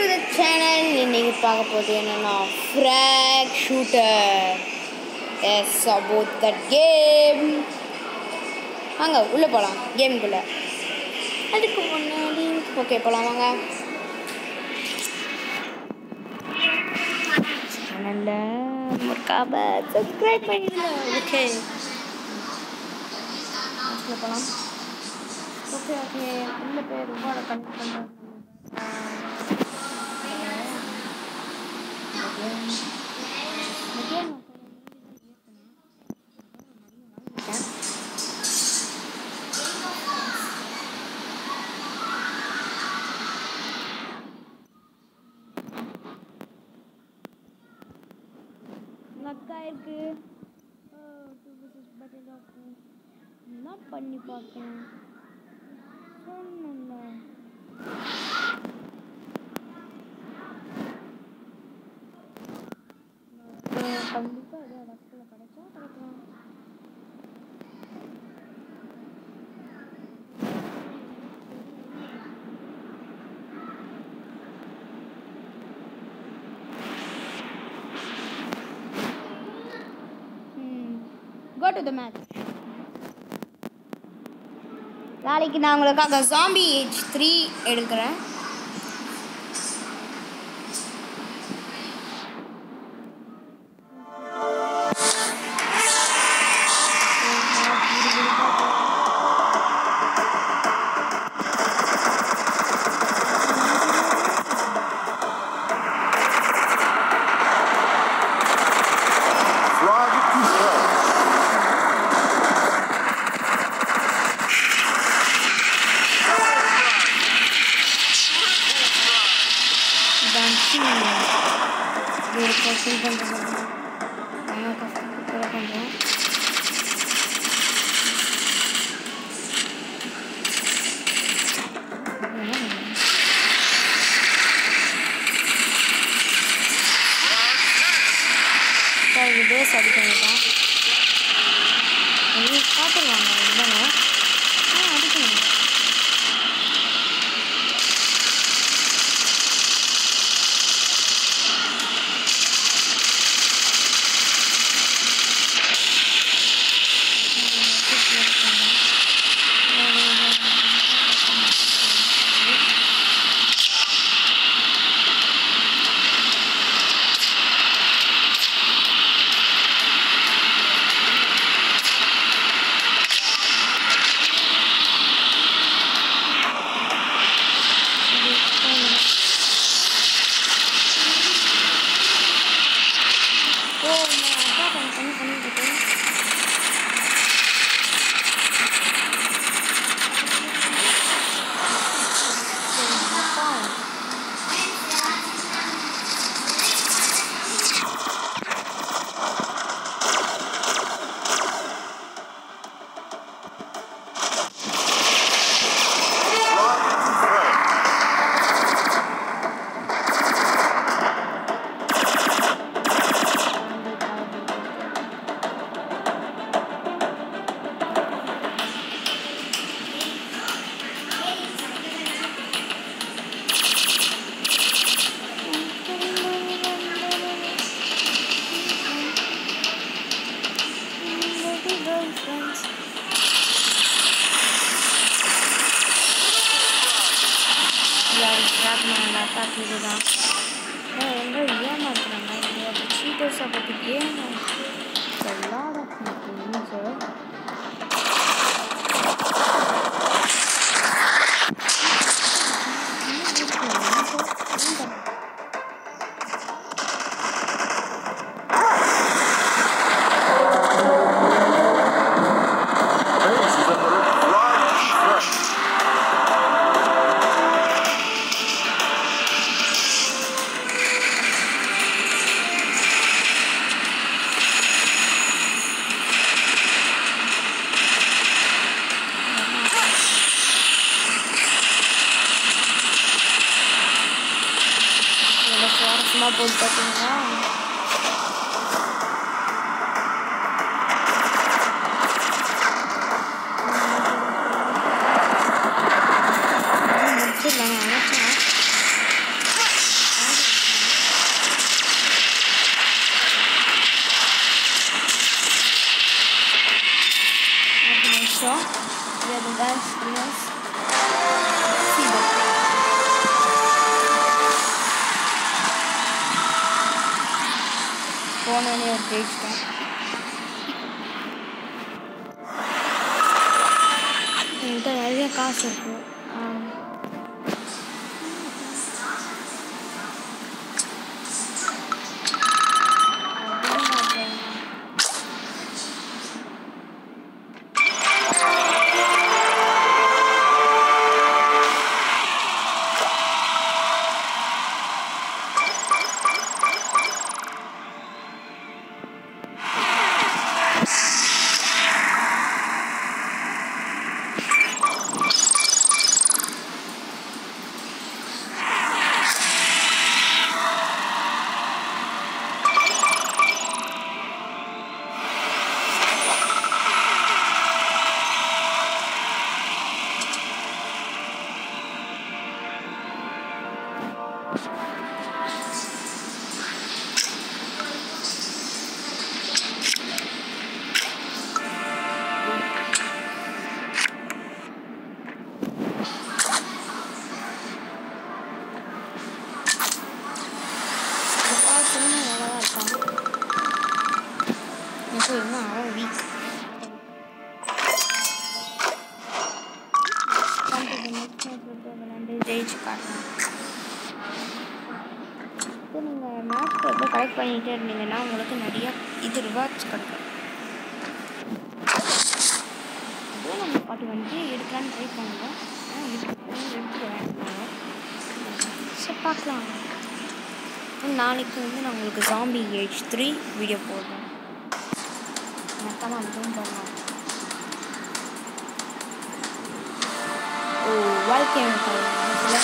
The channel இன்னைக்கு பார்க்க போகிறது என்னன்னா frog shooter yes about that game வாங்க உள்ளே போகலாம் கேமுக்குள்ளே அதுக்கு முன்னாடி ஓகே போகலாம் வாங்க சேனலில் மறக்காம சப்ஸ்கிரைப் பண்ணிடுங்க ஓகே போகலாம் ஓகே ஓகே உள்ள போய் ரொம்ப கனெக்ட் பண்ணுறேன் அக்கா இருக்கு என்ன பண்ணி பார்க்கணும் சொன்னேன்ல கண்டிப்பாக ஏதோ இடத்துல கிடைச்சா கிடைக்கலாம் கோ டு த மேட்ச் நாளைக்கு நான் உங்களுக்காக ஜாம்பி ஏஜ் த்ரீ எடுக்கிறேன் Frog control. டான்ஸிங் ஒரு பர்சன் பண்ணுறது நான் கஷ்டப்பட்டு பண்ணுறோம் சார் இது பேஸ் அடிக்க வேண்டாம் எங்களுக்கு பார்த்துருவாங்க இதுதானே ஆ அடிக்கணும் ஓ நான் அப்பா பண்ணி பண்ணி பண்ணிட்டு இருக்கேன் அப்பா Frog control. இதுதான் ரொம்ப ஏமாத்துறாங்க சீட்டர்ஸை பற்றி ஏமாத்து எல்லாட sir This is another frog crush. எவ்வளோ சுவாரஸ்யமாக போட்டு பார்த்தீங்களா முடிச்சிடலாம் நினச்சேன் happiness. See that. போனோடனே ஒரு ஜெயிச்சிட்டோம் என்கிட்ட நிறைய காசு இருக்கு ஆ. அதுவும் அப்புறம் பார்த்துன்னு நல்லா தான் இருக்கான் இப்போ இன்னும் அவன் வீக் விளாண்டு ஜெயிச்சு காட்டலாம் இப்போ நீங்கள் மேட்ச் வந்து கலெக்ட் பண்ணிகிட்டே இருந்தீங்கன்னா உங்களுக்கு நிறைய இது ரிவார்ட்ஸ் கிடைக்கும் அதுவும் நம்ம பாட்டு வந்து எடுக்கலான்னு ட்ரை பண்ணுவோம் ஆனால் எடுத்து எடுத்துருவேன் சரி பார்க்கலாம் நாளைக்கு வந்து நான் உங்களுக்கு ஜாம்பி ஏஜ் த்ரீ வீடியோ போடுறேன் மொத்தமாக அதுவும் போடலாம் ஓ வாழ்க்கை எனக்கு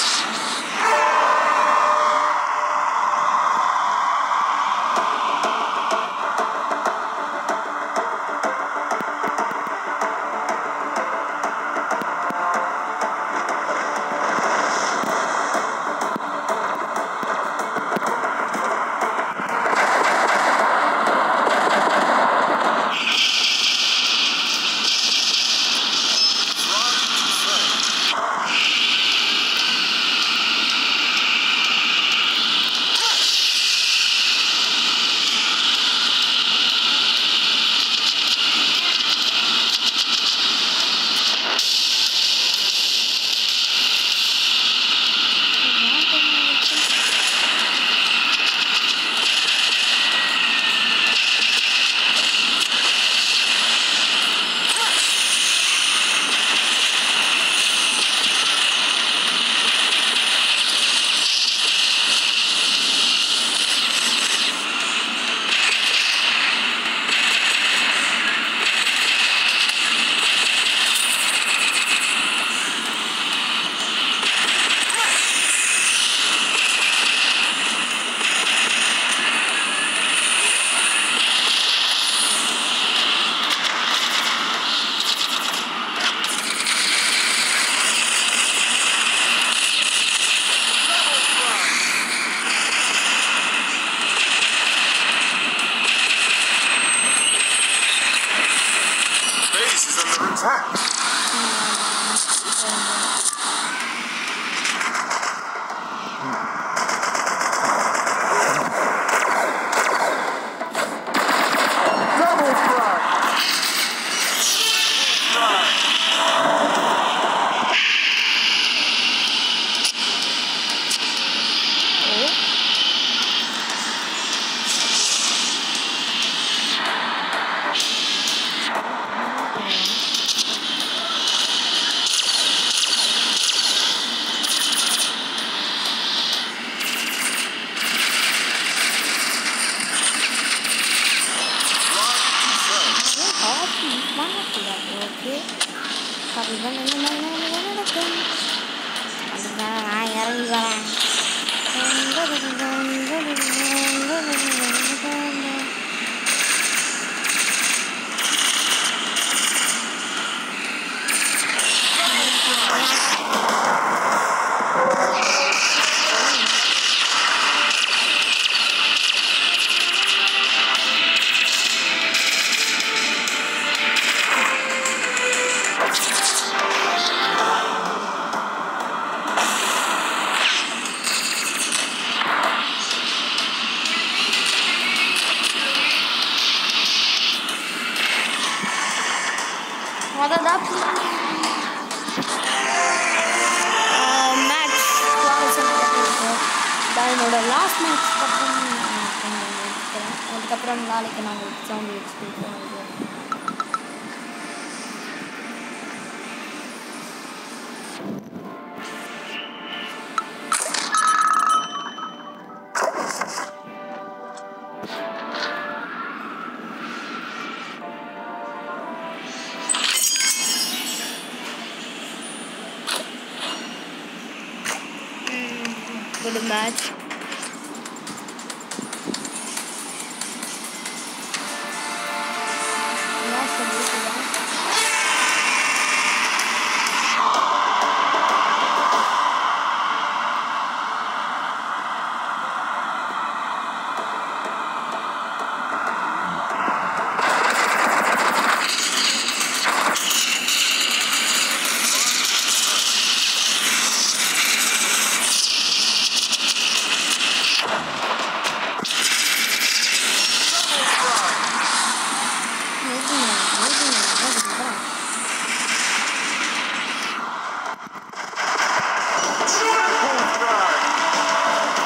Base is under attack. Double frag. Copy பண்ணக்கூடாது ஓகே காஃபி பண்ண நடக்கும் அதுதான் நான் இறங்கி வரேன் என்னோட லாஸ்ட் மேட்ச் அப்புறம் நான் கொஞ்சம் முடிச்சுக்கிறேன் அதுக்கப்புறம் நாளைக்கு நான் உங்களுக்கு சவுண்ட் வச்சுட்டு போனது good match. Last of this one. Moving on, moving on, moving on. Triple frag.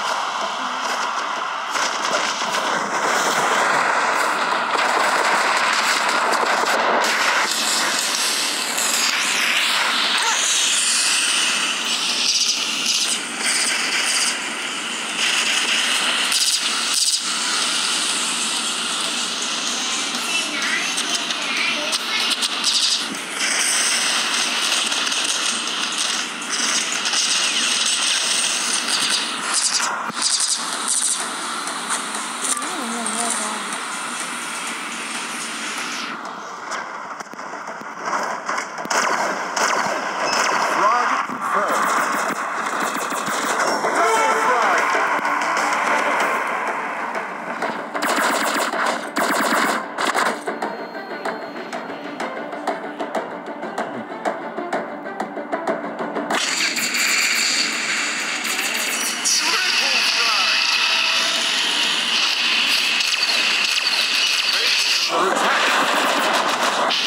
Frag confirmed. Double frag. Triple frag. Base is under attack.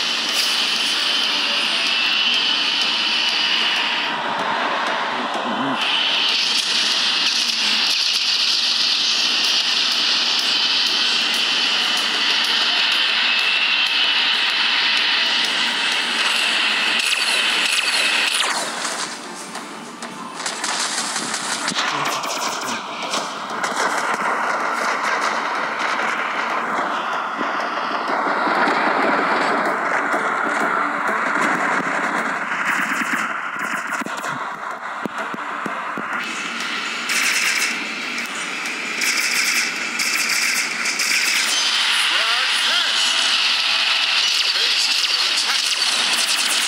Frag finished. Base is under attack.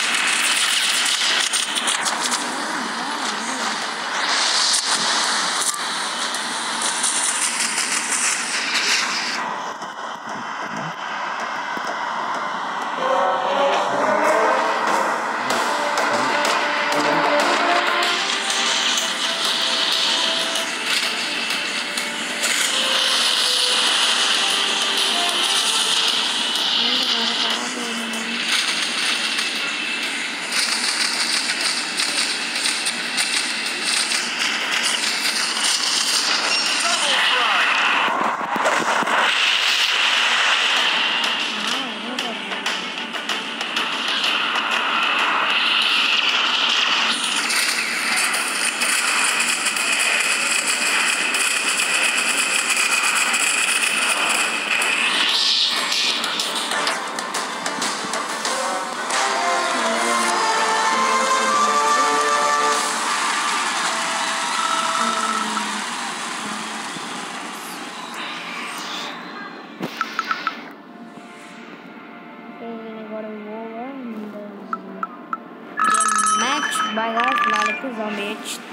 Double frag. Match bye நாளைக்கு zombie H